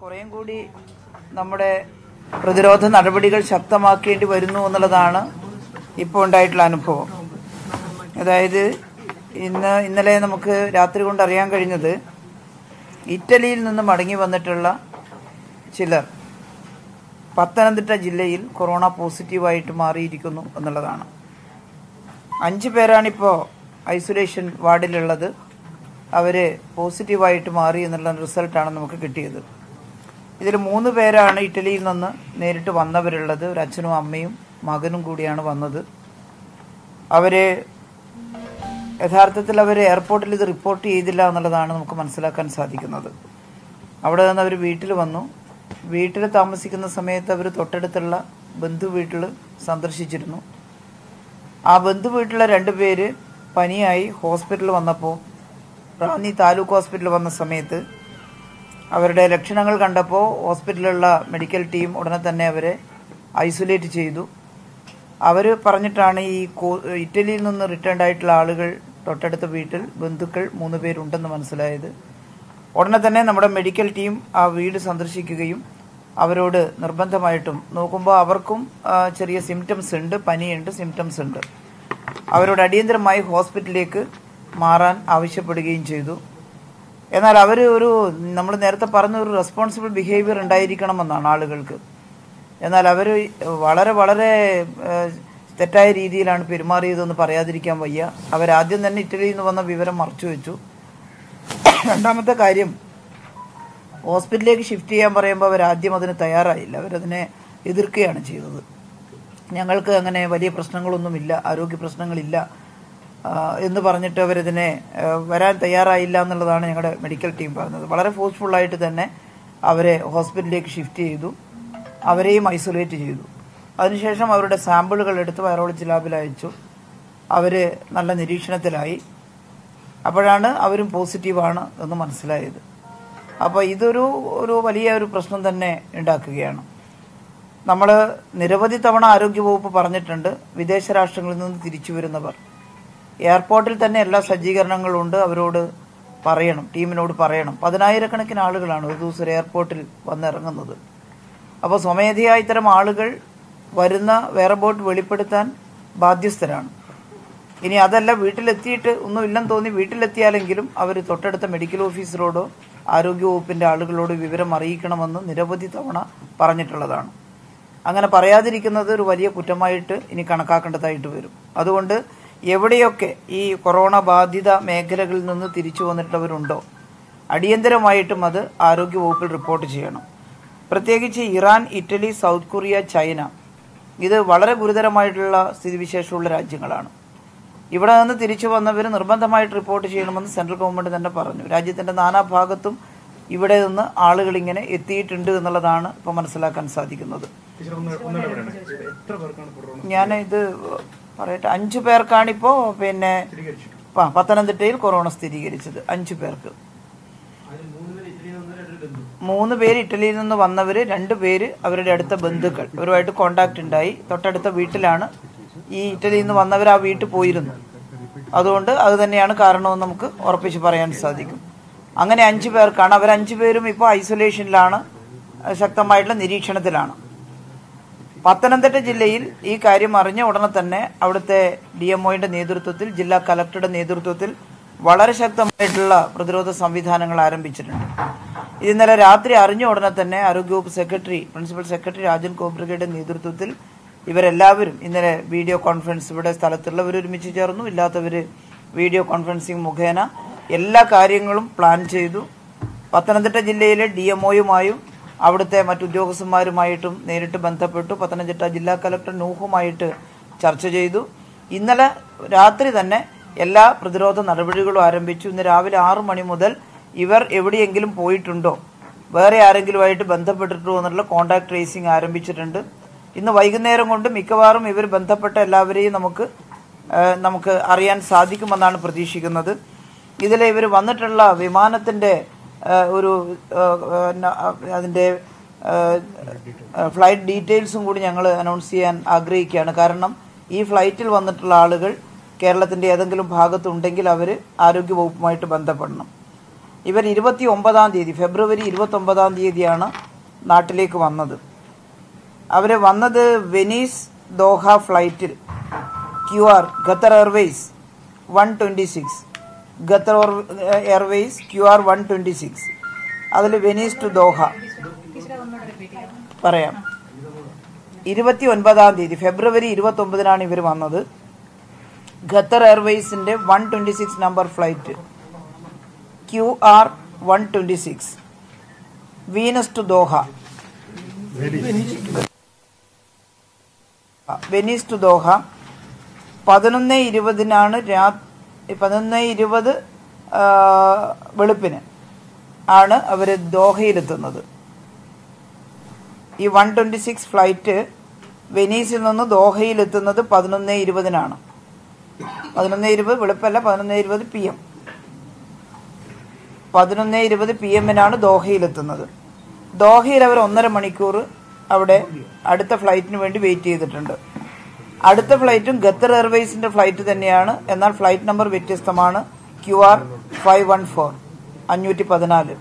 കുറേയും കൂടി നമ്മുടെ പ്രതിരോധ നടപടികൾ ശക്തമാക്കേണ്ടി വരുന്നു എന്നുള്ളതാണ് ഇപ്പോൾ ഉണ്ടായിട്ടുള്ള അനുഭവം അതായത് ഇന്ന് ഇന്നലെ നമുക്ക് രാത്രി കൊണ്ട് അറിയാൻ കഴിഞ്ഞത് ഇറ്റലിയിൽ നിന്ന് മടങ്ങി വന്നിട്ടുള്ള ചിലർ പത്തനംതിട്ട ജില്ലയിൽ കൊറോണ പോസിറ്റീവായിട്ട് മാറിയിരിക്കുന്നു എന്നുള്ളതാണ് അഞ്ച് പേരാണിപ്പോൾ ഐസൊലേഷൻ വാർഡിലുള്ളത് അവർ പോസിറ്റീവായിട്ട് മാറി എന്നുള്ള റിസൾട്ടാണ് നമുക്ക് കിട്ടിയത് ഇതിൽ മൂന്ന് പേരാണ് ഇറ്റലിയിൽ നിന്ന് നേരിട്ട് വന്നവരുള്ളത് ഒരു അച്ഛനും അമ്മയും മകനും കൂടിയാണ് വന്നത് അവർ യഥാർത്ഥത്തിൽ അവർ എയർപോർട്ടിൽ ഇത് റിപ്പോർട്ട് ചെയ്തില്ല എന്നുള്ളതാണ് നമുക്ക് മനസ്സിലാക്കാൻ സാധിക്കുന്നത് അവിടെ നിന്ന് അവർ വീട്ടിൽ വന്നു വീട്ടിൽ താമസിക്കുന്ന സമയത്ത് അവർ തൊട്ടടുത്തുള്ള ബന്ധു വീട്ടിൽ സന്ദർശിച്ചിരുന്നു ആ ബന്ധു വീട്ടിലെ രണ്ട് പേര് പനിയായി ഹോസ്പിറ്റലിൽ വന്നപ്പോൾ റാന്നി താലൂക്ക് ഹോസ്പിറ്റലിൽ വന്ന സമയത്ത് അവരുടെ ലക്ഷണങ്ങൾ കണ്ടപ്പോൾ ഹോസ്പിറ്റലിലുള്ള മെഡിക്കൽ ടീം ഉടനെ തന്നെ അവരെ ഐസൊലേറ്റ് ചെയ്തു അവർ പറഞ്ഞിട്ടാണ് ഈ കോ- ഇറ്റലിയിൽ നിന്ന് റിട്ടേൺ ആയിട്ടുള്ള ആളുകൾ തൊട്ടടുത്ത വീട്ടിൽ ബന്ധുക്കൾ മൂന്ന് പേരുണ്ടെന്ന് മനസ്സിലായത് ഉടനെ തന്നെ നമ്മുടെ മെഡിക്കൽ ടീം ആ വീട് സന്ദർശിക്കുകയും അവരോട് നിർബന്ധമായിട്ടും നോക്കുമ്പോൾ അവർക്കും ആ, ചെറിയ സിംറ്റംസ് ഉണ്ട് പനിയുണ്ട് സിംറ്റംസ് ഉണ്ട് അവരോട് അടിയന്തരമായി ഹോസ്പിറ്റലിലേക്ക് മാറാൻ ആവശ്യപ്പെടുകയും ചെയ്തു എന്നാൽ അവർ ഒരു നമ്മൾ നേരത്തെ പറഞ്ഞ ഒരു റെസ്പോൺസിബിൾ ബിഹേവിയർ ഉണ്ടായിരിക്കണമെന്നാണ് ആളുകൾക്ക് എന്നാൽ അവർ വളരെ വളരെ ഏഹ്, തെറ്റായ രീതിയിലാണ് പെരുമാറിയതെന്ന് പറയാതിരിക്കാൻ വയ്യ അവരാദ്യം തന്നെ ഇറ്റലിയിൽ നിന്ന് വന്ന വിവരം മറച്ചു വെച്ചു രണ്ടാമത്തെ കാര്യം ഹോസ്പിറ്റലിലേക്ക് ഷിഫ്റ്റ് ചെയ്യാൻ പറയുമ്പോൾ അവർ ആദ്യം അതിന് തയ്യാറായില്ല അവരതിനെ എതിർക്കുകയാണ് ചെയ്തത് ഞങ്ങൾക്ക് അങ്ങനെ വലിയ പ്രശ്നങ്ങളൊന്നുമില്ല ആരോഗ്യ പ്രശ്നങ്ങളില്ല ആ, എന്ന് പറഞ്ഞിട്ട് അവരിതിനെ ആ, വരാൻ തയ്യാറായില്ല എന്നുള്ളതാണ് ഞങ്ങളുടെ മെഡിക്കൽ ടീം പറഞ്ഞത് വളരെ ഫോഴ്സ്ഫുള്ളായിട്ട് തന്നെ അവരെ ഹോസ്പിറ്റലിലേക്ക് ഷിഫ്റ്റ് ചെയ്തു അവരെയും ഐസൊലേറ്റ് ചെയ്തു അതിനുശേഷം അവരുടെ സാമ്പിളുകൾ എടുത്ത് വൈറോളജി ലാബിൽ അയച്ചു അവർ നല്ല നിരീക്ഷണത്തിലായി അപ്പോഴാണ് അവരും പോസിറ്റീവാണ് എന്ന് മനസ്സിലായത് അപ്പോൾ ഇതൊരു ഒരു വലിയ ഒരു പ്രശ്നം തന്നെ ഉണ്ടാക്കുകയാണ് നമ്മൾ നിരവധി തവണ ആരോഗ്യവകുപ്പ് പറഞ്ഞിട്ടുണ്ട് വിദേശ രാഷ്ട്രങ്ങളിൽ നിന്ന് തിരിച്ചു വരുന്നവർ എയർപോർട്ടിൽ തന്നെ എല്ലാ സജ്ജീകരണങ്ങളും ഉണ്ട് അവരോട് പറയണം ടീമിനോട് പറയണം പതിനായിരക്കണക്കിന് ആളുകളാണ് ഒരു ദിവസം ഒരു എയർപോർട്ടിൽ വന്നിറങ്ങുന്നത് അപ്പോൾ സ്വമേധയാ ഇത്തരം ആളുകൾ വരുന്ന വേറെ ബോട്ട് വെളിപ്പെടുത്താൻ ബാധ്യസ്ഥരാണ് ഇനി അതല്ല വീട്ടിലെത്തിയിട്ട് ഒന്നും ഇല്ലെന്ന് തോന്നി വീട്ടിലെത്തിയാലെങ്കിലും അവർ തൊട്ടടുത്ത മെഡിക്കൽ ഓഫീസറോടോ ആരോഗ്യവകുപ്പിൻ്റെ ആളുകളോട് വിവരം അറിയിക്കണമെന്ന് നിരവധി തവണ പറഞ്ഞിട്ടുള്ളതാണ് അങ്ങനെ പറയാതിരിക്കുന്നത് ഒരു വലിയ കുറ്റമായിട്ട് ഇനി കണക്കാക്കേണ്ടതായിട്ട് വരും അതുകൊണ്ട് എവിടെയൊക്കെ ഈ കൊറോണ ബാധിത മേഖലകളിൽ നിന്ന് തിരിച്ചു വന്നിട്ടുള്ളവരുണ്ടോ അടിയന്തരമായിട്ടും അത് ആരോഗ്യവകുപ്പിൽ റിപ്പോർട്ട് ചെയ്യണം പ്രത്യേകിച്ച് Iran Italy South Korea China ഇത് വളരെ ഗുരുതരമായിട്ടുള്ള സ്ഥിതിവിശേഷമുള്ള രാജ്യങ്ങളാണ് ഇവിടെ നിന്ന് തിരിച്ചു വന്നവർ നിർബന്ധമായിട്ട് റിപ്പോർട്ട് ചെയ്യണമെന്ന് സെൻട്രൽ ഗവൺമെന്റ് തന്നെ പറഞ്ഞു രാജ്യത്തിന്റെ നാനാഭാഗത്തും ഇവിടെ നിന്ന് ആളുകൾ ഇങ്ങനെ എത്തിയിട്ടുണ്ട് എന്നുള്ളതാണ് ഇപ്പോൾ മനസ്സിലാക്കാൻ സാധിക്കുന്നത് ടീച്ചർ ഒന്ന് ഒന്നുകൂടെ പറയണേ എത്ര പേർക്കാണ് കൊറോണ ഞാൻ ഇത് പറയട്ടെ അഞ്ചു പേർക്കാണിപ്പോൾ പിന്നെ സ്ഥിരീകരിച്ചു പ- പത്തനംതിട്ടയിൽ കൊറോണ സ്ഥിരീകരിച്ചത് അഞ്ചു പേർക്ക് മൂന്ന് പേര് ഇറ്റലിയിൽ നിന്ന് വന്നവര് രണ്ട് പേര് അവരുടെ അടുത്ത ബന്ധുക്കൾ അവരുമായിട്ട് കോണ്ടാക്ട് ഉണ്ടായി തൊട്ടടുത്ത വീട്ടിലാണ് ഈ ഇറ്റലിയിൽ നിന്ന് വന്നവർ ആ വീട്ടിൽ പോയിരുന്നു അതുകൊണ്ട് അത് തന്നെയാണ് കാരണമെന്ന് നമുക്ക് ഉറപ്പിച്ച് പറയാൻ സാധിക്കും അങ്ങനെ അഞ്ചു പേർക്കാണ് അവർ അഞ്ചു പേരും ഇപ്പോൾ ഐസൊലേഷനിലാണ് അഹ് ശക്തമായിട്ടുള്ള നിരീക്ഷണത്തിലാണ് പത്തനംതിട്ട ജില്ലയിൽ ഈ കാര്യം അറിഞ്ഞ ഉടനെ തന്നെ അവിടുത്തെ ഡി എം നേതൃത്വത്തിൽ ജില്ലാ കലക്ടറുടെ നേതൃത്വത്തിൽ വളരെ ശക്തമായിട്ടുള്ള പ്രതിരോധ സംവിധാനങ്ങൾ ആരംഭിച്ചിട്ടുണ്ട് ഇത് ഇന്നലെ രാത്രി അറിഞ്ഞ ഉടനെ തന്നെ ആരോഗ്യവകുപ്പ് സെക്രട്ടറി പ്രിൻസിപ്പൽ സെക്രട്ടറി രാജൻ കോബ്രിഗയുടെ നേതൃത്വത്തിൽ ഇവരെല്ലാവരും ഇന്നലെ വീഡിയോ കോൺഫറൻസ് ഇവിടെ സ്ഥലത്തുള്ളവർ ഒരുമിച്ച് ചേർന്നു ഇല്ലാത്തവർ വീഡിയോ കോൺഫറൻസിംഗ് മുഖേന എല്ലാ കാര്യങ്ങളും പ്ലാൻ ചെയ്തു പത്തനംതിട്ട ജില്ലയിലെ ഡി എംഒയുമായും അവിടുത്തെ മറ്റു ഉദ്യോഗസ്ഥന്മാരുമായിട്ടും നേരിട്ട് ബന്ധപ്പെട്ടു പത്തനംതിട്ട ജില്ലാ കലക്ടർ നൂഹുമായിട്ട് ചർച്ച ചെയ്തു ഇന്നലെ രാത്രി തന്നെ എല്ലാ പ്രതിരോധ നടപടികളും ആരംഭിച്ചു ഇന്ന് രാവിലെ ആറു മണി മുതൽ ഇവർ എവിടെയെങ്കിലും പോയിട്ടുണ്ടോ വേറെ ആരെങ്കിലുമായിട്ട് ബന്ധപ്പെട്ടിട്ടുണ്ടോ എന്നുള്ള കോണ്ടാക്ട് ട്രേസിംഗ് ആരംഭിച്ചിട്ടുണ്ട് ഇന്ന് വൈകുന്നേരം കൊണ്ട് മിക്കവാറും ഇവർ ബന്ധപ്പെട്ട എല്ലാവരെയും നമുക്ക് ആ, നമുക്ക് അറിയാൻ സാധിക്കുമെന്നാണ് പ്രതീക്ഷിക്കുന്നത് ഇതിൽ ഇവർ വന്നിട്ടുള്ള വിമാനത്തിൻ്റെ ആ, ഒരു ആ, ആ, ന- ആ, അതിൻ്റെ ഫ്ലൈറ്റ് ഡീറ്റെയിൽസും കൂടി ഞങ്ങൾ അനൗൺസ് ചെയ്യാൻ ആഗ്രഹിക്കുകയാണ് കാരണം ഈ ഫ്ലൈറ്റിൽ വന്നിട്ടുള്ള ആളുകൾ കേരളത്തിൻ്റെ ഏതെങ്കിലും ഭാഗത്തുണ്ടെങ്കിൽ അവർ ആരോഗ്യവകുപ്പുമായിട്ട് ബന്ധപ്പെടണം ഇവർ ഇരുപത്തി ഒമ്പതാം തീയതി ഫെബ്രുവരി ഇരുപത്തി ഒമ്പതാം തീയതിയാണ് നാട്ടിലേക്ക് വന്നത് അവർ വന്നത് വെനീസ് ദോഹ ഫ്ലൈറ്റിൽ Q R Qatar Airways one twenty six Qatar Airways Q R one twenty six അതിൽ വെനീസ് ടു ദോഹ പറയാം ഇരുപത്തി ഒൻപതാം തീയതി ഫെബ്രുവരി ഇരുപത്തി ഒമ്പതിനാണ് ഇവർ വന്നത് ഖത്തർ എയർവേസിന്റെ one twenty six number flight Q R one twenty six Venice to Doha Venice to Doha പതിനൊന്ന് ഇരുപതിനാണ് രാ പതിനൊന്ന് ഇരുപത് ആ, വെളുപ്പിന് ആണ് അവർ ദോഹയിലെത്തുന്നത് ഈ വൺ ട്വൻറ്റി സിക്സ് ഫ്ലൈറ്റ് വെനീസിൽ നിന്ന് ദോഹയിലെത്തുന്നത് പതിനൊന്ന് ഇരുപതിനാണ് പതിനൊന്ന് ഇരുപത് വെളുപ്പല്ല പതിനൊന്ന് ഇരുപത് പി എം പതിനൊന്ന് ഇരുപത് പി എമ്മിനാണ് ദോഹയിലെത്തുന്നത് ദോഹയിൽ അവർ ഒന്നര മണിക്കൂർ അവിടെ അടുത്ത ഫ്ലൈറ്റിന് വേണ്ടി വെയിറ്റ് ചെയ്തിട്ടുണ്ട് അടുത്ത ഫ്ലൈറ്റും ഖത്തർ എയർവേസിന്റെ ഫ്ലൈറ്റ് തന്നെയാണ് എന്നാൽ ഫ്ലൈറ്റ് നമ്പർ വ്യത്യസ്തമാണ് Q R five one four അഞ്ഞൂറ്റി പതിനാല്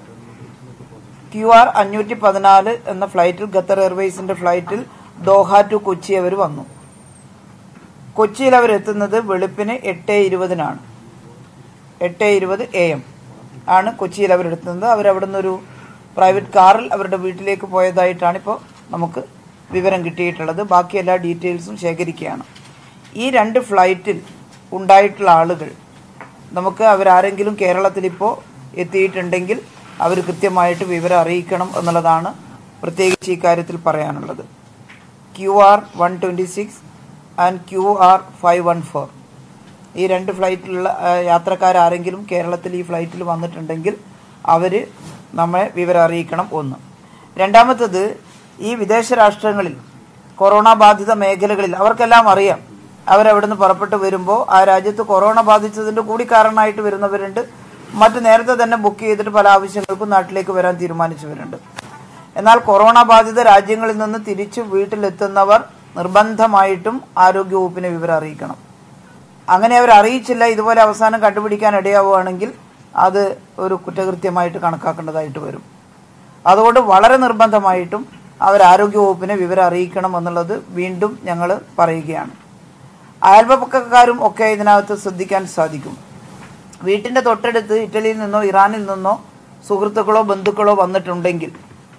ക്യു ആർ അഞ്ഞൂറ്റി പതിനാല് എന്ന ഫ്ലൈറ്റിൽ ഖത്തർ എയർവേസിന്റെ ഫ്ലൈറ്റിൽ ദോഹ ടു കൊച്ചി അവർ വന്നു കൊച്ചിയിൽ അവർ എത്തുന്നത് വെളുപ്പിന് എട്ട് ഇരുപതിനാണ് എട്ട് ഇരുപത് എ എം ആണ് കൊച്ചിയിൽ അവരെടുത്തുന്നത് അവരവിടെ നിന്നൊരു പ്രൈവറ്റ് കാറിൽ അവരുടെ വീട്ടിലേക്ക് പോയതായിട്ടാണ് ഇപ്പോൾ നമുക്ക് വിവരം കിട്ടിയിട്ടുള്ളത് ബാക്കി എല്ലാ ഡീറ്റെയിൽസും ശേഖരിക്കുകയാണ് ഈ രണ്ട് ഫ്ലൈറ്റിൽ ഉണ്ടായിട്ടുള്ള ആളുകൾ നമുക്ക് അവരാരെങ്കിലും കേരളത്തിൽ ഇപ്പോൾ എത്തിയിട്ടുണ്ടെങ്കിൽ അവർ കൃത്യമായിട്ട് വിവരം അറിയിക്കണം എന്നുള്ളതാണ് പ്രത്യേകിച്ച് ഈ കാര്യത്തിൽ പറയാനുള്ളത് Q R one twenty six and Q R five one four ഈ രണ്ട് ഫ്ലൈറ്റിലുള്ള യാത്രക്കാരാരെങ്കിലും കേരളത്തിൽ ഈ ഫ്ലൈറ്റിൽ വന്നിട്ടുണ്ടെങ്കിൽ അവർ നമ്മളെ വിവരം അറിയിക്കണം ഒന്ന് രണ്ടാമത്തത് ഈ വിദേശ രാഷ്ട്രങ്ങളിൽ കൊറോണ ബാധിത മേഖലകളിൽ അവർക്കെല്ലാം അറിയാം അവരവിടുന്ന് പുറപ്പെട്ട് വരുമ്പോൾ ആ രാജ്യത്ത് കൊറോണ ബാധിച്ചതിൻ്റെ കൂടി കാരണമായിട്ട് വരുന്നവരുണ്ട് മറ്റ് നേരത്തെ തന്നെ ബുക്ക് ചെയ്തിട്ട് പല ആവശ്യങ്ങൾക്കും നാട്ടിലേക്ക് വരാൻ തീരുമാനിച്ചവരുണ്ട് എന്നാൽ കൊറോണ ബാധിത രാജ്യങ്ങളിൽ നിന്ന് തിരിച്ചു വീട്ടിലെത്തുന്നവർ നിർബന്ധമായിട്ടും ആരോഗ്യവകുപ്പിനെ വിവരം അറിയിക്കണം അങ്ങനെ അവർ അറിയിച്ചില്ല ഇതുപോലെ അവസാനം കണ്ടുപിടിക്കാൻ ഇടയാവുകയാണെങ്കിൽ അത് ഒരു കുറ്റകൃത്യമായിട്ട് കണക്കാക്കേണ്ടതായിട്ട് വരും അതുകൊണ്ട് വളരെ നിർബന്ധമായിട്ടും അവർ ആരോഗ്യവകുപ്പിനെ വിവരം അറിയിക്കണം എന്നുള്ളത് വീണ്ടും ഞങ്ങൾ പറയുകയാണ് അയൽപക്കക്കാരും ഒക്കെ ഇതിനകത്ത് ശ്രദ്ധിക്കാൻ സാധിക്കും വീട്ടിൻ്റെ തൊട്ടടുത്ത് ഇറ്റലിയിൽ നിന്നോ ഇറാനിൽ നിന്നോ സുഹൃത്തുക്കളോ ബന്ധുക്കളോ വന്നിട്ടുണ്ടെങ്കിൽ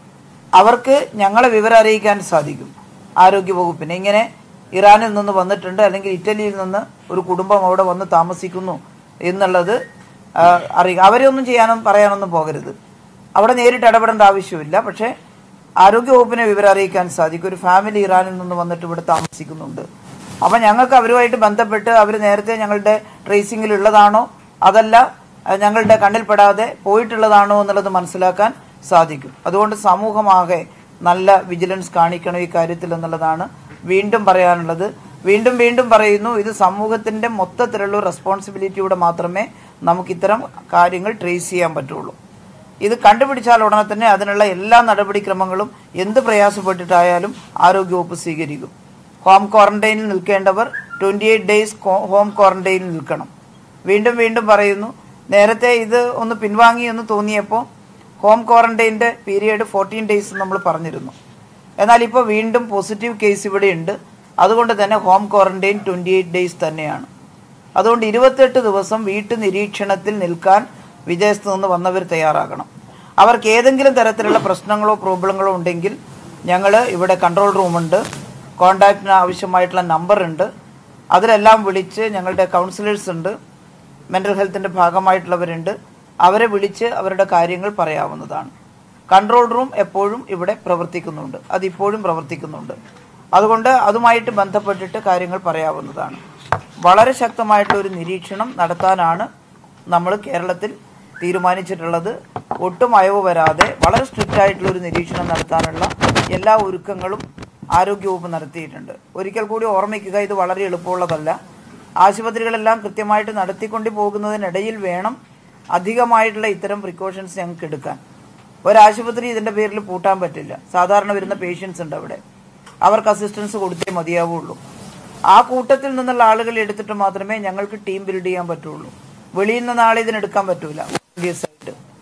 അവർക്ക് ഞങ്ങളെ വിവരം അറിയിക്കാൻ സാധിക്കും ആരോഗ്യവകുപ്പിന് ഇങ്ങനെ ഇറാനിൽ നിന്ന് വന്നിട്ടുണ്ട് അല്ലെങ്കിൽ ഇറ്റലിയിൽ നിന്ന് ഒരു കുടുംബം അവിടെ വന്ന് താമസിക്കുന്നു എന്നുള്ളത് ആ, അറിയുക അവരെ ഒന്നും ചെയ്യാനും പറയാനൊന്നും പോകരുത് അവിടെ നേരിട്ട് ഇടപെടേണ്ട ആവശ്യമില്ല പക്ഷേ ആരോഗ്യവകുപ്പിനെ വിവരം അറിയിക്കാൻ സാധിക്കും ഒരു ഫാമിലി ഇറാനിൽ നിന്ന് വന്നിട്ട് ഇവിടെ താമസിക്കുന്നുണ്ട് അപ്പം ഞങ്ങൾക്ക് അവരുമായിട്ട് ബന്ധപ്പെട്ട് അവർ നേരത്തെ ഞങ്ങളുടെ ട്രേസിംഗിൽ ഉള്ളതാണോ അതല്ല അഹ് ഞങ്ങളുടെ കണ്ണിൽപ്പെടാതെ പോയിട്ടുള്ളതാണോ എന്നുള്ളത് മനസ്സിലാക്കാൻ സാധിക്കും അതുകൊണ്ട് സമൂഹമാകെ നല്ല വിജിലൻസ് കാണിക്കണം ഈ കാര്യത്തിൽ എന്നുള്ളതാണ് വീണ്ടും പറയാനുള്ളത് വീണ്ടും വീണ്ടും പറയുന്നു ഇത് സമൂഹത്തിന്റെ മൊത്തത്തിലുള്ള റെസ്പോൺസിബിലിറ്റിയുടെ മാത്രമേ നമുക്ക് ഇത്തരം കാര്യങ്ങൾ ട്രേസ് ചെയ്യാൻ പറ്റുള്ളൂ ഇത് കണ്ടുപിടിച്ചാൽ ഉടനെ തന്നെ അതിനുള്ള എല്ലാ നടപടിക്രമങ്ങളും എന്ത് പ്രയാസപ്പെട്ടിട്ടായാലും ആരോഗ്യവകുപ്പ് സ്വീകരിക്കും ഹോം ക്വാറന്റൈനിൽ നിൽക്കേണ്ടവർ ട്വൻറ്റി എയ്റ്റ് ഡേയ്സ് ഹോം ക്വാറന്റൈനിൽ നിൽക്കണം വീണ്ടും വീണ്ടും പറയുന്നു നേരത്തെ ഇത് ഒന്ന് പിൻവാങ്ങി എന്ന് തോന്നിയപ്പോൾ ഹോം ക്വാറന്റൈൻ്റെ പീരിയഡ് ഫോർട്ടീൻ ഡേയ്സ് നമ്മൾ പറഞ്ഞിരുന്നു എന്നാൽ ഇപ്പോൾ വീണ്ടും പോസിറ്റീവ് കേസ് ഇവിടെയുണ്ട് അതുകൊണ്ട് തന്നെ home quarantine twenty eight days തന്നെയാണ് അതുകൊണ്ട് ഇരുപത്തെട്ട് ദിവസം വീട്ടു നിരീക്ഷണത്തിൽ നിൽക്കാൻ വിദേശത്ത് നിന്ന് വന്നവർ തയ്യാറാകണം അവർക്ക് ഏതെങ്കിലും തരത്തിലുള്ള പ്രശ്നങ്ങളോ പ്രോബ്ലങ്ങളോ ഉണ്ടെങ്കിൽ ഞങ്ങൾ ഇവിടെ കൺട്രോൾ റൂമുണ്ട് കോണ്ടാക്റ്റിന് ആവശ്യമായിട്ടുള്ള നമ്പർ ഉണ്ട് അതിലെല്ലാം വിളിച്ച് ഞങ്ങളുടെ കൗൺസിലേഴ്സ് ഉണ്ട് മെൻ്റൽ ഹെൽത്തിൻ്റെ ഭാഗമായിട്ടുള്ളവരുണ്ട് അവരെ വിളിച്ച് അവരുടെ കാര്യങ്ങൾ പറയാവുന്നതാണ് കൺട്രോൾ റൂം എപ്പോഴും ഇവിടെ പ്രവർത്തിക്കുന്നുണ്ട് അതിപ്പോഴും പ്രവർത്തിക്കുന്നുണ്ട് അതുകൊണ്ട് അതുമായിട്ട് ബന്ധപ്പെട്ടിട്ട് കാര്യങ്ങൾ പറയാവുന്നതാണ് വളരെ ശക്തമായിട്ടുള്ള ഒരു നിരീക്ഷണം നടത്താനാണ് നമ്മൾ കേരളത്തിൽ തീരുമാനിച്ചിട്ടുള്ളത് ഒട്ടും അയവ് വരാതെ വളരെ സ്ട്രിക്റ്റ് ആയിട്ടുള്ള ഒരു നിരീക്ഷണം നടത്താനുള്ള എല്ലാ ഒരുക്കങ്ങളും ആരോഗ്യവകുപ്പ് നടത്തിയിട്ടുണ്ട് ഒരിക്കൽ കൂടി ഓർമ്മിക്കുക ഇത് വളരെ എളുപ്പമുള്ളതല്ല ആശുപത്രികളെല്ലാം കൃത്യമായിട്ട് നടത്തിക്കൊണ്ട് പോകുന്നതിനിടയിൽ വേണം അധികമായിട്ടുള്ള ഇത്തരം പ്രിക്കോഷൻസ് ഞങ്ങൾക്ക് എടുക്കാൻ ഒരാശുപത്രി ഇതിന്റെ പേരിൽ പൂട്ടാൻ പറ്റില്ല സാധാരണ വരുന്ന പേഷ്യൻസ് ഉണ്ട് അവിടെ അവർക്ക് അസിസ്റ്റൻസ് കൊടുത്തേ മതിയാവുള്ളൂ ആ കൂട്ടത്തിൽ നിന്നുള്ള ആളുകൾ എടുത്തിട്ട് മാത്രമേ ഞങ്ങൾക്ക് ടീം ബിൽഡ് ചെയ്യാൻ പറ്റുള്ളൂ വെളിയിൽ നിന്ന് ആളെ ഇതിനെടുക്കാൻ പറ്റൂല obvious ആയിട്ട്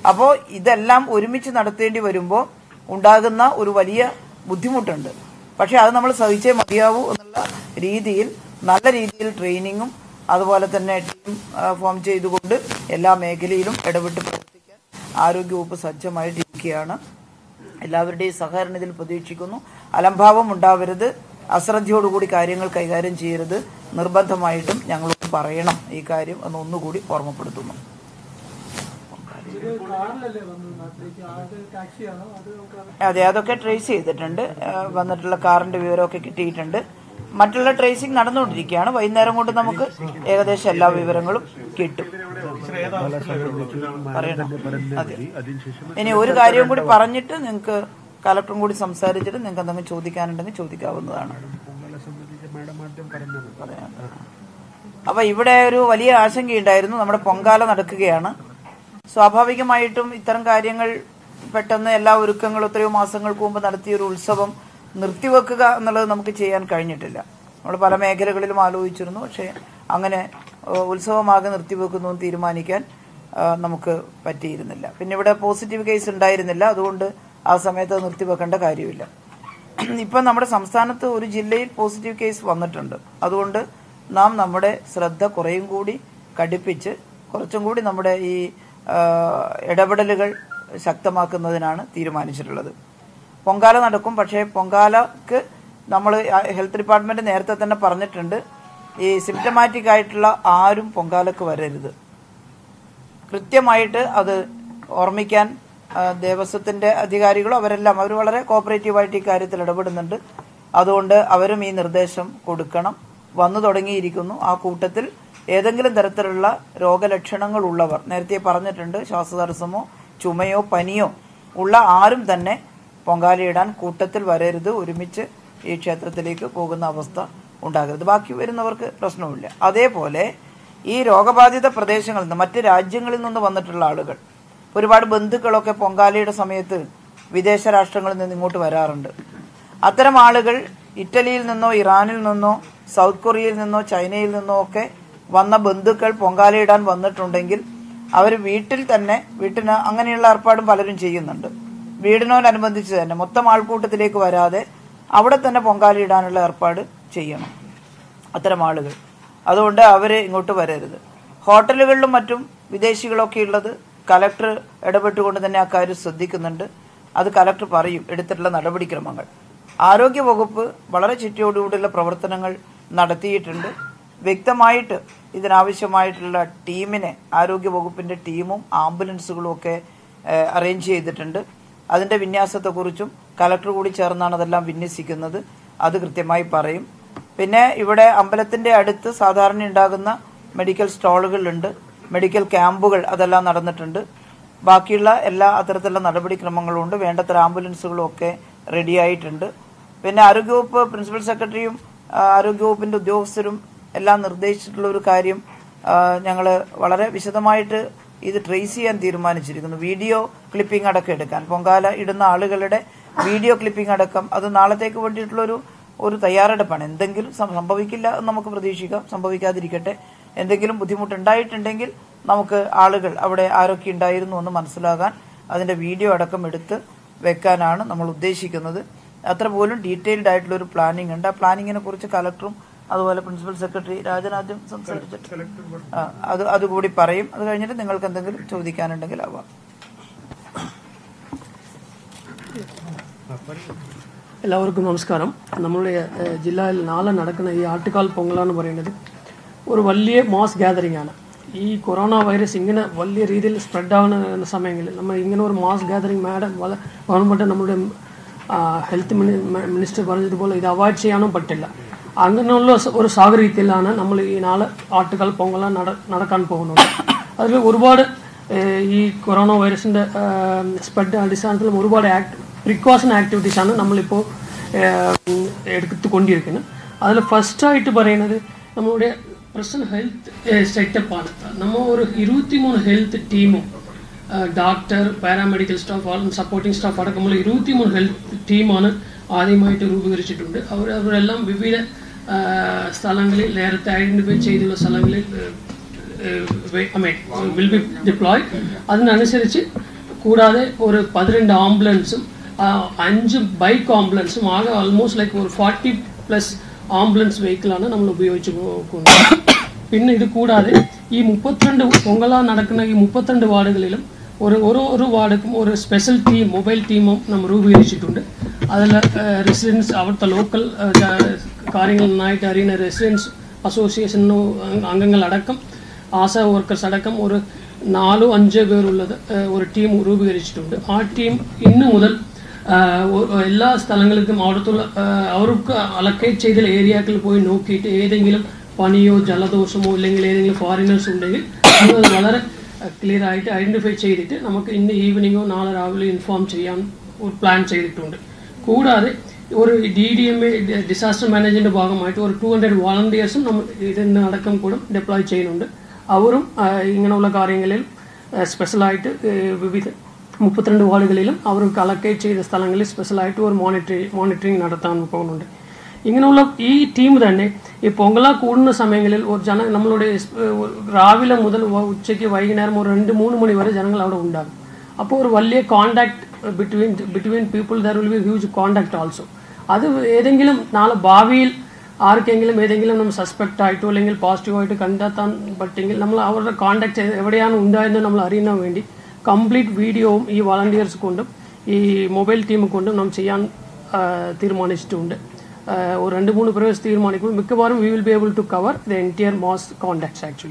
അപ്പോൾ ഇതെല്ലാം ഒരുമിച്ച് നടത്തേണ്ടി വരുമ്പോൾ ഉണ്ടാകുന്ന ഒരു വലിയ ബുദ്ധിമുട്ടുണ്ട് പക്ഷെ അത് നമ്മൾ സഹിച്ചേ മതിയാവൂ എന്നുള്ള രീതിയിൽ നല്ല രീതിയിൽ ട്രെയിനിങ്ങും അതുപോലെ തന്നെ ടീം ആ, ഫോം ചെയ്തുകൊണ്ട് എല്ലാ മേഖലയിലും ഇടപെട്ട് പ്രവർത്തിക്കാൻ ആരോഗ്യവകുപ്പ് സജ്ജമായിട്ടിരിക്കുകയാണ് എല്ലാവരുടെയും സഹകരണം ഇതിൽ പ്രതീക്ഷിക്കുന്നു അലംഭാവം ഉണ്ടാവരുത് അശ്രദ്ധയോടുകൂടി കാര്യങ്ങൾ കൈകാര്യം ചെയ്യരുത് നിർബന്ധമായിട്ടും ഞങ്ങളോട് പറയണം ഈ കാര്യം എന്ന് ഒന്നുകൂടി ഓർമ്മപ്പെടുത്തുന്നു ഇത് കാറിലല്ലേ വന്നത് നാട്ടിലേക്ക് അത് ടാക്സിയാണോ അത് നമുക്ക് അതെ അതൊക്കെ ട്രേസ് ചെയ്തിട്ടുണ്ട് ആ, വന്നിട്ടുള്ള കാറിന്റെ വിവരമൊക്കെ കിട്ടിയിട്ടുണ്ട് മറ്റുള്ള ട്രേസിംഗ് നടന്നുകൊണ്ടിരിക്കുകയാണ് വൈകുന്നേരം കൊണ്ട് നമുക്ക് ഏകദേശം എല്ലാ വിവരങ്ങളും കിട്ടും പറയണം അതെ ഇനി ഒരു കാര്യവും കൂടി പറഞ്ഞിട്ട് നിങ്ങൾക്ക് കലക്ടറും കൂടി സംസാരിച്ചിട്ട് നിങ്ങൾക്ക് എന്തെങ്കിലും ചോദിക്കാനുണ്ടെങ്കിൽ ചോദിക്കാവുന്നതാണ് പറയാം. അപ്പൊ ഇവിടെ ഒരു വലിയ ആശങ്കയുണ്ടായിരുന്നു നമ്മുടെ പൊങ്കാല നടക്കുകയാണ് സ്വാഭാവികമായിട്ടും ഇത്തരം കാര്യങ്ങൾ പെട്ടെന്ന് എല്ലാ ഒരുക്കങ്ങളും എത്രയോ മാസങ്ങൾക്ക് മുമ്പ് നടത്തിയ ഒരു ഉത്സവം നിർത്തിവെക്കുക എന്നുള്ളത് നമുക്ക് ചെയ്യാൻ കഴിഞ്ഞിട്ടില്ല നമ്മൾ പല മേഖലകളിലും ആലോചിച്ചിരുന്നു പക്ഷേ അങ്ങനെ ഏഹ്, ഉത്സവമാകെ നിർത്തിവെക്കുന്നു എന്ന് തീരുമാനിക്കാൻ ആ, നമുക്ക് പറ്റിയിരുന്നില്ല പിന്നെ ഇവിടെ പോസിറ്റീവ് കേസ് ഉണ്ടായിരുന്നില്ല അതുകൊണ്ട് ആ സമയത്ത് അത് നിർത്തിവെക്കേണ്ട കാര്യമില്ല ഇപ്പം നമ്മുടെ സംസ്ഥാനത്ത് ഒരു ജില്ലയിൽ പോസിറ്റീവ് കേസ് വന്നിട്ടുണ്ട് അതുകൊണ്ട് നാം നമ്മുടെ ശ്രദ്ധ കുറേയും കൂടി കടുപ്പിച്ച് കുറച്ചും കൂടി നമ്മുടെ ഈ ആ, ഇടപെടലുകൾ ശക്തമാക്കുന്നതിനാണ് തീരുമാനിച്ചിട്ടുള്ളത് പൊങ്കാല നടക്കും പക്ഷേ പൊങ്കാലക്ക് നമ്മൾ ഹെൽത്ത് ഡിപ്പാർട്ട്മെന്റ് നേരത്തെ തന്നെ പറഞ്ഞിട്ടുണ്ട് ഈ സിംറ്റമാറ്റിക് ആയിട്ടുള്ള ആരും പൊങ്കാലക്ക് വരരുത് കൃത്യമായിട്ട് അത് ഓർമ്മിക്കാൻ ആ, ദേവസ്വത്തിന്റെ അധികാരികളും അവരെല്ലാം അവർ വളരെ കോപ്പറേറ്റീവായിട്ട് ഈ കാര്യത്തിൽ ഇടപെടുന്നുണ്ട് അതുകൊണ്ട് അവരും ഈ നിർദ്ദേശം കൊടുക്കണം വന്നു തുടങ്ങിയിരിക്കുന്നു ആ കൂട്ടത്തിൽ ഏതെങ്കിലും തരത്തിലുള്ള രോഗലക്ഷണങ്ങൾ ഉള്ളവർ നേരത്തെ പറഞ്ഞിട്ടുണ്ട് ശ്വാസതടസ്സമോ ചുമയോ പനിയോ ഉള്ള ആരും തന്നെ പൊങ്കാലയിടാൻ കൂട്ടത്തിൽ വരരുത് ഒരുമിച്ച് ഈ ക്ഷേത്രത്തിലേക്ക് പോകുന്ന അവസ്ഥ ഉണ്ടാകരുത് ബാക്കി വരുന്നവർക്ക് പ്രശ്നമില്ല അതേപോലെ ഈ രോഗബാധിത പ്രദേശങ്ങളിൽ നിന്ന് മറ്റ് രാജ്യങ്ങളിൽ നിന്ന് വന്നിട്ടുള്ള ആളുകൾ ഒരുപാട് ബന്ധുക്കളൊക്കെ പൊങ്കാലയുടെ സമയത്ത് വിദേശ രാഷ്ട്രങ്ങളിൽ നിന്ന് ഇങ്ങോട്ട് വരാറുണ്ട് അത്തരം ആളുകൾ ഇറ്റലിയിൽ നിന്നോ ഇറാനിൽ നിന്നോ സൗത്ത് കൊറിയയിൽ നിന്നോ ചൈനയിൽ നിന്നോ ഒക്കെ വന്ന ബന്ധുക്കൾ പൊങ്കാലയിടാൻ വന്നിട്ടുണ്ടെങ്കിൽ അവർ വീട്ടിൽ തന്നെ വീട്ടിന് അങ്ങനെയുള്ള ഏർപ്പാടും പലരും ചെയ്യുന്നുണ്ട് വീടിനോടനുബന്ധിച്ച് തന്നെ മൊത്തം ആൾക്കൂട്ടത്തിലേക്ക് വരാതെ അവിടെ തന്നെ പൊങ്കാലയിടാനുള്ള ഏർപ്പാട് ചെയ്യണം അത്തരം ആളുകൾ അതുകൊണ്ട് അവർ ഇങ്ങോട്ട് വരരുത് ഹോട്ടലുകളിലും മറ്റും വിദേശികളൊക്കെ ഉള്ളത് കലക്ടർ ഇടപെട്ടുകൊണ്ട് തന്നെ ആ കാര്യം ശ്രദ്ധിക്കുന്നുണ്ട് അത് കലക്ടർ പറയും എടുത്തിട്ടുള്ള നടപടിക്രമങ്ങൾ ആരോഗ്യ വകുപ്പ് വളരെ ചിട്ടയോടുകൂടിയുള്ള പ്രവർത്തനങ്ങൾ നടത്തിയിട്ടുണ്ട് വ്യക്തമായിട്ട് ഇതിനാവശ്യമായിട്ടുള്ള ടീമിനെ ആരോഗ്യ വകുപ്പിന്റെ ടീമും ആംബുലൻസുകളും ഒക്കെ അറേഞ്ച് ചെയ്തിട്ടുണ്ട് അതിന്റെ വിന്യാസത്തെക്കുറിച്ചും കലക്ടർ കൂടി ചേർന്നാണ് അതെല്ലാം വിന്യസിക്കുന്നത് അത് കൃത്യമായി പറയും പിന്നെ ഇവിടെ അമ്പലത്തിന്റെ അടുത്ത് സാധാരണ ഉണ്ടാകുന്ന മെഡിക്കൽ സ്റ്റാളുകളുണ്ട് മെഡിക്കൽ ക്യാമ്പുകൾ അതെല്ലാം നടന്നിട്ടുണ്ട് ബാക്കിയുള്ള എല്ലാ അത്തരത്തിലുള്ള നടപടിക്രമങ്ങളും ഉണ്ട് വേണ്ടത്ര ആംബുലൻസുകളും ഒക്കെ റെഡി ആയിട്ടുണ്ട് പിന്നെ ആരോഗ്യവകുപ്പ് പ്രിൻസിപ്പൽ സെക്രട്ടറിയും ആ, ആരോഗ്യവകുപ്പിന്റെ ഉദ്യോഗസ്ഥരും എല്ലാം നിർദ്ദേശിച്ചിട്ടുള്ള ഒരു കാര്യം ഞങ്ങൾ വളരെ വിശദമായിട്ട് ഇത് ട്രേസ് ചെയ്യാൻ തീരുമാനിച്ചിരിക്കുന്നു വീഡിയോ ക്ലിപ്പിംഗ് അടക്കം എടുക്കാൻ പൊങ്കാല ഇടുന്ന ആളുകളുടെ വീഡിയോ ക്ലിപ്പിംഗ് അടക്കം അത് നാളത്തേക്ക് വേണ്ടിയിട്ടുള്ളൊരു ഒരു തയ്യാറെടുപ്പാണ് എന്തെങ്കിലും സം- സംഭവിക്കില്ല എന്ന് നമുക്ക് പ്രതീക്ഷിക്കാം സംഭവിക്കാതിരിക്കട്ടെ എന്തെങ്കിലും ബുദ്ധിമുട്ടുണ്ടായിട്ടുണ്ടെങ്കിൽ നമുക്ക് ആളുകൾ അവിടെ ആരൊക്കെ ഉണ്ടായിരുന്നു എന്ന് മനസ്സിലാകാൻ അതിന്റെ വീഡിയോ അടക്കം എടുത്ത് വെക്കാനാണ് നമ്മൾ ഉദ്ദേശിക്കുന്നത് അത്ര പോലും ഡീറ്റെയിൽഡ് ആയിട്ടുള്ള ഒരു പ്ലാനിംഗ് ഉണ്ട് ആ പ്ലാനിങ്ങിനെ കുറിച്ച് കലക്ടറും അതുപോലെ പ്രിൻസിപ്പൽ സെക്രട്ടറി രാജൻ ആദ്യം സംസാരിച്ചിട്ട് ആ, അത് അതുകൂടി പറയും അത് കഴിഞ്ഞിട്ട് നിങ്ങൾക്ക് എന്തെങ്കിലും ചോദിക്കാനുണ്ടെങ്കിൽ ആവാം എല്ലാവർക്കും നമസ്കാരം നമ്മളുടെ ഏഹ്, ജില്ലയിൽ നാളെ നടക്കുന്ന ഈ ആട്ടുകാൽ പൊങ്കല എന്ന് പറയുന്നത് ഒരു വലിയ മാസ് ഗ്യാതറിംഗ് ആണ് ഈ കൊറോണ വൈറസ് ഇങ്ങനെ വലിയ രീതിയിൽ സ്പ്രെഡ് ആവുന്ന സമയങ്ങളിൽ നമ്മൾ ഇങ്ങനെ ഒരു മാസ് ഗ്യാതറിംഗ് മാഡം ഗവൺമെൻറ് നമ്മുടെ ഹെൽത്ത് മിനിസ്റ്റർ പറഞ്ഞതുപോലെ ഇത് അവോയ്ഡ് ചെയ്യാനും പറ്റില്ല അങ്ങനെയുള്ള സ- ഒരു സാഹചര്യത്തിലാണ് നമ്മൾ ഈ നാളെ ആട്ടുകാൽ പൊങ്കല നട നടക്കാൻ പോകുന്നത് അതിൽ ഒരുപാട് ഏഹ്, ഈ കൊറോണ വൈറസിൻ്റെ സ്പ്രെഡ് അടിസ്ഥാനത്തിലും ഒരുപാട് ആക്ട് പ്രിക്കോഷൻ ആക്ടിവിറ്റീസാണ് നമ്മളിപ്പോൾ എടുത്തുകൊണ്ടിരിക്കുന്നത് അതിൽ ഫസ്റ്റായിട്ട് പറയുന്നത് നമ്മളുടെ പ്രസന്റ് ഹെൽത്ത് സെറ്റപ്പാണ് നമ്മൾ ഒരു ഇരുപത്തിമൂന്ന് ഹെൽത്ത് ടീമും doctor paramedical staff supporting staff അടക്കമുള്ള ഇരുപത്തിമൂന്ന് ഹെൽത്ത് ടീമാണ് ആദ്യമായിട്ട് രൂപീകരിച്ചിട്ടുണ്ട് അവർ അവരെല്ലാം വിവിധ ആ, സ്ഥലങ്ങളിൽ നേരത്തെ ഐഡന്റിഫൈ ചെയ്തുള്ള സ്ഥലങ്ങളിൽ I mean will be deploy അതിനനുസരിച്ച് കൂടാതെ ഒരു പന്ത്രണ്ട് ആംബുലൻസും അഞ്ച് ബൈക്ക് ആംബുലൻസും ആകെ ഓൾമോസ്റ്റ് ലൈക്ക് ഒരു ഫോർട്ടി പ്ലസ് ആംബുലൻസ് വെഹിക്കിളാണ് നമ്മൾ ഉപയോഗിച്ച് പോകുന്നത് പിന്നെ ഇത് കൂടാതെ ഈ മുപ്പത്തിരണ്ട് പൊങ്കല നടക്കുന്ന ഈ മുപ്പത്തിരണ്ട് വാർഡുകളിലും ഒരു ഓരോ ഒരു വാർഡുക്കും ഒരു സ്പെഷ്യൽ ടീം മൊബൈൽ ടീമും നമ്മൾ രൂപീകരിച്ചിട്ടുണ്ട് അതിൽ റെസിഡൻസ് അവിടുത്തെ ലോക്കൽ കാര്യങ്ങൾ നന്നായിട്ട് അറിയുന്ന റെസിഡൻസ് അസോസിയേഷൻ അംഗങ്ങളടക്കം ആശാ വർക്കേഴ്സ് അടക്കം ഒരു നാലോ അഞ്ചോ പേരുള്ളത് ഏഹ്, ഒരു ടീം രൂപീകരിച്ചിട്ടുണ്ട് ആ ടീം ഇന്ന് മുതൽ ആഹ്, ഒ- എല്ലാ സ്ഥലങ്ങൾക്കും അവിടുത്തുള്ള ആഹ്, അവർക്ക് അലക്കേറ്റ് ചെയ്ത ഏരിയകളിൽ പോയി നോക്കിയിട്ട് ഏതെങ്കിലും പനിയോ ജലദോഷമോ ഇല്ലെങ്കിൽ ഏതെങ്കിലും ഫോറിനേഴ്സ് ഉണ്ടെങ്കിൽ അത് വളരെ ക്ലിയർ ആയിട്ട് ഐഡന്റിഫൈ ചെയ്തിട്ട് നമുക്ക് ഇന്ന് ഈവനിങ്ങോ നാളെ രാവിലെ ഇൻഫോം ചെയ്യാൻ ഒരു പ്ലാൻ ചെയ്തിട്ടുണ്ട് കൂടാതെ ഒരു D D M A disaster management ഭാഗമായിട്ട് ഒരു ടു ഹൺഡ്രഡ് വോളണ്ടിയേഴ്സും നമ്മൾ ഇതിന് അടക്കം കൂടെ ഡിപ്ലോയ് ചെയ്യുന്നുണ്ട് അവരും ആ, ഇങ്ങനെയുള്ള കാര്യങ്ങളിൽ ആ, സ്പെഷ്യലായിട്ട് ഏ, വിവിധ മുപ്പത്തിരണ്ട് വാർഡുകളിലും അവർക്ക് അലക്കേറ്റ് ചെയ്ത സ്ഥലങ്ങളിൽ സ്പെഷ്യലായിട്ട് ഒരു മോണിറ്ററി മോണിറ്ററിങ് നടത്താൻ പോകുന്നുണ്ട് ഇങ്ങനെയുള്ള ഈ ടീം തന്നെ ഈ പൊങ്കല കൂടുന്ന സമയങ്ങളിൽ ഒരു ജന നമ്മളുടെ സ്- ഒരു രാവിലെ മുതൽ വ- ഉച്ചയ്ക്ക് വൈകുന്നേരം ഒരു രണ്ട് മൂന്ന് മണി വരെ ജനങ്ങൾ അവിടെ ഉണ്ടാകും അപ്പോൾ ഒരു വലിയ contact between between people there will be huge contact also അത് ഏതെങ്കിലും നാളെ ഭാവിയിൽ ആർക്കെങ്കിലും ഏതെങ്കിലും നമ്മൾ സസ്പെക്ട് ആയിട്ടോ അല്ലെങ്കിൽ പോസിറ്റീവായിട്ട് കണ്ടെത്താൻ പറ്റെങ്കിൽ നമ്മൾ അവരുടെ കോണ്ടാക്ട് എവിടെയാണ് ഉണ്ടായതെന്ന് നമ്മൾ അറിയാൻ വേണ്ടി കംപ്ലീറ്റ് വീഡിയോവും ഈ വളണ്ടിയേഴ്സ് കൊണ്ടും ഈ മൊബൈൽ ടീം കൊണ്ടും നാം ചെയ്യാൻ ആ, തീരുമാനിച്ചിട്ടുണ്ട് ആ, ഒരു രണ്ട് മൂന്ന് പ്രവേശ് തീരുമാനിക്കുമ്പോൾ മിക്കവാറും we will be able to cover the entire most contacts actually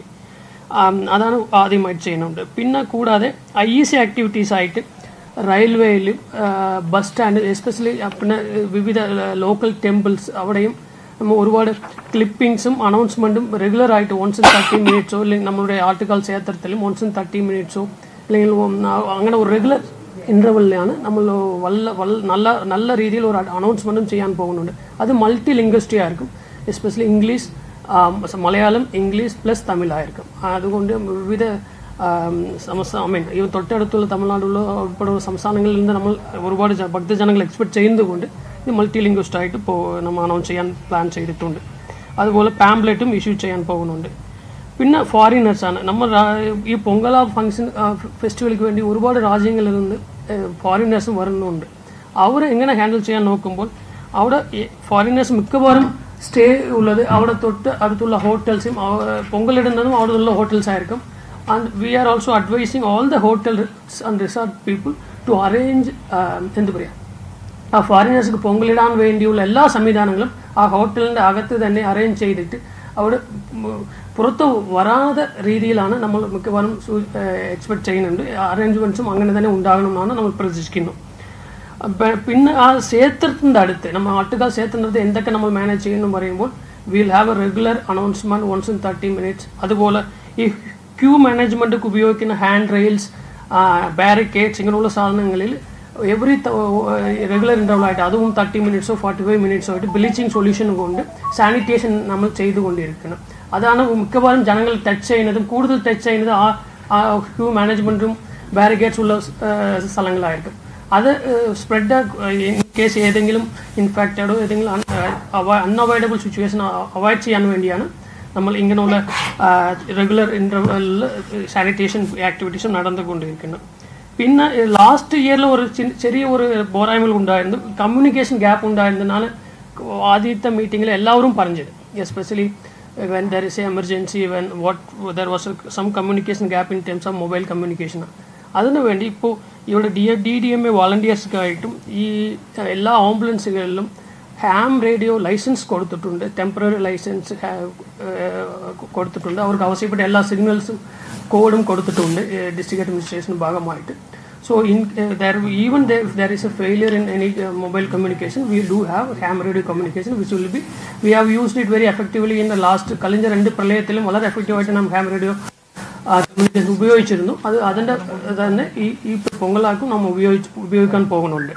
അതാണ് ആദ്യമായിട്ട് ചെയ്യുന്നുണ്ട് പിന്നെ കൂടാതെ ഐ ഇ സി ആക്ടിവിറ്റീസ് ആയിട്ട് റെയിൽവേയിൽ ബസ് സ്റ്റാൻഡ് എസ്പെഷ്യലി പിന്നെ വിവിധ ലോക്കൽ ടെമ്പിൾസ് അവിടെയും നമ്മൾ ഒരുപാട് ക്ലിപ്പിംഗ്സും അനൗൺസ്മെൻറ്റും റെഗുലർ ആയിട്ട് വൺസ് ഇൻ തേർട്ടി മിനിറ്റ്സോ അല്ലെങ്കിൽ നമ്മുടെ ആർട്ടിക്കൽ ക്ഷേത്രത്തിലും വൺസ് ഇൻ തേർട്ടി മിനിറ്റ്സോ അല്ലെങ്കിൽ അങ്ങനെ ഒരു റെഗുലർ ഇൻ്റർവെല്ലിലാണ് നമ്മൾ വല്ല വല്ല നല്ല നല്ല രീതിയിൽ ഒരു അനൗൺസ്മെൻറ്റും ചെയ്യാൻ പോകുന്നുണ്ട് അത് മൾട്ടി ലിംഗ്വിസ്റ്റി ആയിരിക്കും especially English Malayalam English plus തമിഴായിരിക്കും അതുകൊണ്ട് വിവിധ സംസ്ഥാന ഐ മീൻ ഈ തൊട്ടടുത്തുള്ള തമിഴ്നാടുള്ള ഉൾപ്പെടെയുള്ള സംസ്ഥാനങ്ങളിൽ നിന്ന് നമ്മൾ ഒരുപാട് ജ- ഭക്തജനങ്ങൾ എക്സ്പെക്ട് ചെയ്യുന്നത് കൊണ്ട് ഇത് മൾട്ടി ലിംഗ്വിസ്റ്റ് ആയിട്ട് ഇപ്പോൾ നമ്മൾ അനൗൺസ് ചെയ്യാൻ പ്ലാൻ ചെയ്തിട്ടുണ്ട് അതുപോലെ പാംപ്ലെറ്റും ഇഷ്യൂ ചെയ്യാൻ പോകുന്നുണ്ട് പിന്നെ ഫോറിനേഴ്സ് ആണ് നമ്മൾ രാ- ഈ പൊങ്കല ഫംഗ്ഷൻ ഫെസ്റ്റിവലിക്ക് വേണ്ടി ഒരുപാട് രാജ്യങ്ങളിൽ നിന്ന് ഫോറിനേഴ്സും വരുന്നുണ്ട് അവർ എങ്ങനെ ഹാൻഡിൽ ചെയ്യാൻ നോക്കുമ്പോൾ അവിടെ ഫോറിനേഴ്സ് മിക്കവാറും സ്റ്റേ ഉള്ളത് അവിടെ തൊട്ട് അടുത്തുള്ള ഹോട്ടൽസും പൊങ്കലിടുന്നതും അവിടെയുള്ള ഹോട്ടൽസ് ആയിരിക്കും and we are also advising all the hotel and resort people to arrange എന്ത് പറയുക ആ ഫോറിനേഴ്സിന് പൊങ്കലിടാൻ വേണ്ടിയുള്ള എല്ലാ സംവിധാനങ്ങളും ആ ഹോട്ടലിൻ്റെ അകത്ത് തന്നെ അറേഞ്ച് ചെയ്തിട്ട് അവിടെ ഉം, പുറത്ത് വരാതെ രീതിയിലാണ് നമ്മൾ മിക്കവാറും എക്സ്പെക്ട് ചെയ്യുന്നുണ്ട് അറേഞ്ച്മെൻറ്റ്സും അങ്ങനെ തന്നെ ഉണ്ടാകണമെന്നാണ് നമ്മൾ പ്രതീക്ഷിക്കുന്നു പ- പിന്നെ ആ ക്ഷേത്രത്തിൻ്റെ അടുത്ത് നമ്മൾ ആട്ടുകാൽ ക്ഷേത്രത്തിൻ്റെ അടുത്ത് എന്തൊക്കെ നമ്മൾ മാനേജ് ചെയ്യുന്നു പറയുമ്പോൾ will have a regular announcement once in thirty minutes അതുപോലെ ഈ ക്യൂ മാനേജ്മെൻറ്റ് ഉപയോഗിക്കുന്ന ഹാൻഡ് റെയിൽസ് ബാരിക്കേഡ്സ് ഇങ്ങനെയുള്ള സാധനങ്ങളിൽ എവറി റെഗുലർ ഇൻ്റർവൽ ആയിട്ട് അതും തേർട്ടി മിനിറ്റ്സോ ഫോർട്ടി ഫൈവ് മിനിറ്റ്സോ ആയിട്ട് ബ്ലീച്ചിങ് സൊല്യൂഷൻ കൊണ്ട് സാനിറ്റേഷൻ നമ്മൾ ചെയ്തുകൊണ്ടിരിക്കണം അതാണ് മിക്കവാറും ജനങ്ങൾ ടച്ച് ചെയ്യുന്നതും കൂടുതൽ ടച്ച് ചെയ്യുന്നത് ആ ആ ക്യൂ മാനേജ്മെൻറ്റും ബാരിക്കേഡ്സ് ഉള്ള ആ, സ്ഥലങ്ങളായിരിക്കും അത് സ്പ്രെഡ് ഇൻ കേസ് ഏതെങ്കിലും ഇൻഫെക്റ്റഡോ ഏതെങ്കിലും അൺഅവോയ്ഡബിൾ സിറ്റുവേഷൻ അവോയ്ഡ് ചെയ്യാൻ വേണ്ടിയാണ് നമ്മൾ ഇങ്ങനെയുള്ള റെഗുലർ ഇൻ്റർവെല്ലിൽ സാനിറ്റേഷൻ ആക്ടിവിറ്റീസും നടന്നുകൊണ്ടിരിക്കുന്നത് പിന്നെ ലാസ്റ്റ് ഇയറിൽ ഒരു ചി- ചെറിയ ഒരു പോരായ്മകൾ ഉണ്ടായിരുന്നു കമ്മ്യൂണിക്കേഷൻ ഗ്യാപ്പ് ഉണ്ടായിരുന്നതിനാണ് ആദ്യത്തെ മീറ്റിങ്ങിൽ എല്ലാവരും പറഞ്ഞത് especially when there is a emergency when what there was some communication gap in terms of mobile communication അതിനു വേണ്ടി ഇപ്പോൾ ഇവിടെ D D D M A വോളണ്ടിയേഴ്സ്ക്കായിട്ടും ഈ എല്ലാ ആംബുലൻസുകളിലും ഹാം റേഡിയോ ലൈസൻസ് കൊടുത്തിട്ടുണ്ട് ടെമ്പററി ലൈസൻസ് കൊടുത്തിട്ടുണ്ട് അവർക്ക് ആവശ്യപ്പെട്ട എല്ലാ സിഗ്നൽസും കോഡും കൊടുത്തിട്ടുണ്ട് ഡിസ്ട്രിക്ട് അഡ്മിനിസ്ട്രേഷന് ഭാഗമായിട്ട് so in there even there is a failure in any mobile communication we do have ham radio communication which will be we have used it very effectively in the last കഴിഞ്ഞ രണ്ട് പ്രളയത്തിലും വളരെ എഫക്റ്റീവായിട്ട് നാം Ham radio communication ഉപയോഗിച്ചിരുന്നു അത് അതിൻ്റെ തന്നെ ഈ ഈ പൊങ്കലാക്കും നാം ഉപയോഗിച്ച് ഉപയോഗിക്കാൻ പോകുന്നുണ്ട്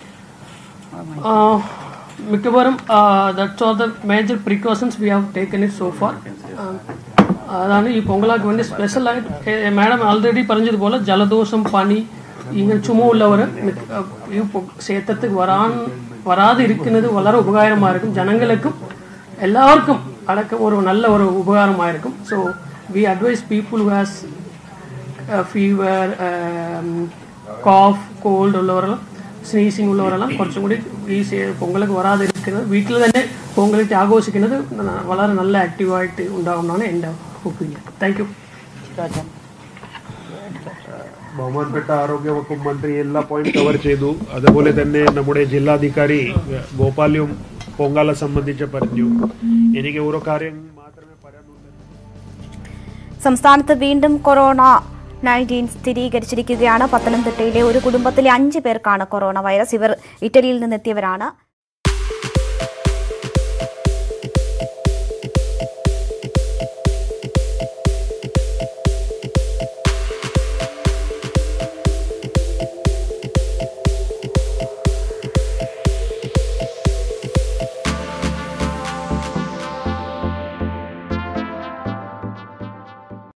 Uh, മിക്കവാറും that's or the major precautions we have taken it so far അതാണ് ഈ പൊങ്കലാക്ക് വേണ്ടി സ്പെഷ്യലായിട്ട് മാഡം ആൾറെഡി പറഞ്ഞതുപോലെ ജലദോഷം പനി ഇങ്ങനെ ചുമ ഉള്ളവർ ഈ പൊ- ക്ഷേത്രത്തിൽ വരാൻ വരാതിരിക്കുന്നത് വളരെ ഉപകാരമായിരിക്കും ജനങ്ങൾക്കും എല്ലാവർക്കും അടക്കം ഒരു നല്ല ഒരു ഉപകാരമായിരിക്കും so we advise people who has fever cough cold ഉള്ളവരെല്ലാം സ്നീസിങ് ഉള്ളവരെല്ലാം കുറച്ചും കൂടി ഈ സേ- പൊങ്കലൊക്കെ വരാതിരിക്കുന്നത് വീട്ടിൽ തന്നെ പൊങ്കലിട്ട് ആഘോഷിക്കുന്നത് ന- വളരെ നല്ല ആക്റ്റീവായിട്ട് ഉണ്ടാകുമെന്നാണ് എൻ്റെ ഒപ്പീനിയൻ താങ്ക് യു രാജൻ ബഹുമാനപ്പെട്ട ആരോഗ്യ വകുപ്പ് മന്ത്രി എല്ലാ പോയിന്റ് കവർ ചെയ്തു അതുപോലെ തന്നെ നമ്മുടെ ജില്ലാധികാരി ഗോപാല്യം പൊങ്കാല സംബന്ധിച്ച് പറഞ്ഞു എനിക്ക് ഓരോ കാര്യം മാത്രമേ പറയാനുള്ളൂ സംസ്ഥാനത്ത് വീണ്ടും കൊറോണ നയൻറ്റീൻ സ്ഥിരീകരിച്ചിരിക്കുകയാണ് പത്തനംതിട്ടയിലെ ഒരു കുടുംബത്തിലെ അഞ്ച് പേർക്കാണ് കൊറോണ വൈറസ് ഇവർ ഇറ്റലിയിൽ നിന്നെത്തിയവരാണ്